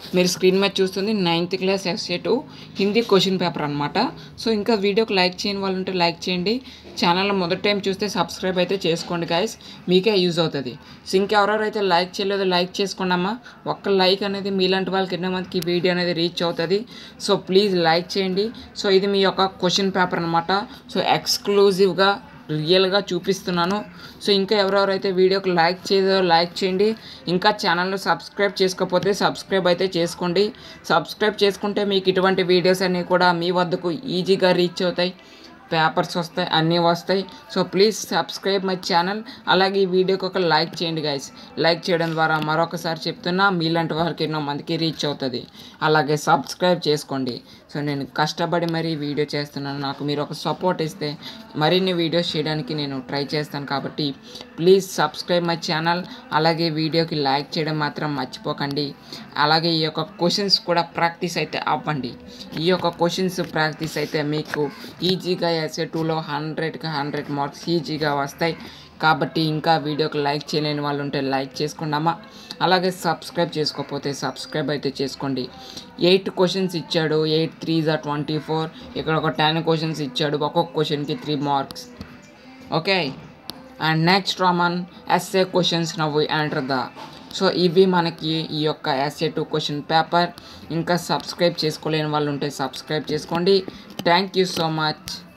మీరు స్క్రీన్ మీద చూస్తుంది ninth class SA two Hindi question paper అనమాట సో ఇంకా వీడియోకి లైక్ చేయని వాళ్ళు ఉంటే లైక్ చేయండి ఛానల్ మొదటి టైం చూస్తే సబ్స్క్రైబ్ అయితే చేసుకోండి గాయస్ మీకే యూజ్ అవుతుంది సో ఇంకెవరెవరైతే లైక్ చేయలేదో లైక్ చేసుకోండమ్మా ఒక్క లైక్ అనేది మీలాంటి వాళ్ళకి ఎన్నో మందికి ఈ వీడియో అనేది రీచ్ అవుతుంది సో ప్లీజ్ లైక్ చేయండి సో ఇది మీ యొక్క క్వశ్చన్ పేపర్ అనమాట సో ఎక్స్క్లూజివ్గా రియల్గా చూపిస్తున్నాను సో ఇంకా ఎవరెవరైతే వీడియోకి లైక్ చేయదో లైక్ చేయండి ఇంకా ఛానల్ను సబ్స్క్రైబ్ చేసుకోకపోతే సబ్స్క్రైబ్ అయితే చేసుకోండి సబ్స్క్రైబ్ చేసుకుంటే మీకు ఇటువంటి వీడియోస్ అన్నీ కూడా మీ వద్దకు ఈజీగా రీచ్ అవుతాయి పేపర్స్ వస్తాయి అన్నీ వస్తాయి so please subscribe my channel అలాగే ఈ వీడియోకి ఒక లైక్ చేయండి గైస్ లైక్ చేయడం ద్వారా మరొకసారి చెప్తున్నా మీలాంటి వారికి ఎన్నో మందికి రీచ్ అవుతుంది అలాగే సబ్స్క్రైబ్ చేసుకోండి సో నేను కష్టపడి మరీ వీడియో చేస్తున్నాను నాకు మీరు ఒక సపోర్ట్ ఇస్తే మరిన్ని వీడియోస్ చేయడానికి నేను ట్రై చేస్తాను కాబట్టి ప్లీజ్ సబ్స్క్రైబ్ మై ఛానల్ అలాగే వీడియోకి లైక్ చేయడం మాత్రం మర్చిపోకండి అలాగే ఈ యొక్క క్వశ్చన్స్ కూడా ప్రాక్టీస్ అయితే అవ్వండి ఈ యొక్క క్వశ్చన్స్ ప్రాక్టీస్ అయితే మీకు ఈజీగా ఎస్ఏ టూలో హండ్రెడ్కి హండ్రెడ్ మార్క్స్ ఈజీగా వస్తాయి కాబట్టి ఇంకా వీడియోకి లైక్ చేయలేని వాళ్ళు ఉంటే లైక్ చేసుకుందామా అలాగే సబ్స్క్రైబ్ చేసుకోకపోతే సబ్స్క్రైబ్ అయితే చేసుకోండి ఎయిట్ క్వశ్చన్స్ ఇచ్చాడు ఎయిట్ త్రీ జా ట్వంటీ ఫోర్ ఇక్కడ ఒక టెన్ క్వశ్చన్స్ ఇచ్చాడు ఒక్కొక్క క్వశ్చన్కి three marks okay and next రామన్ ఎస్ఏ క్వశ్చన్స్ నవ్వు ఎంటర్ ద సో ఇవి మనకి ఈ యొక్క ఎస్ఏ టూ క్వశ్చన్ పేపర్ ఇంకా సబ్స్క్రైబ్ చేసుకోలేని వాళ్ళు ఉంటే సబ్స్క్రైబ్ చేసుకోండి థ్యాంక్ యూ సో మచ్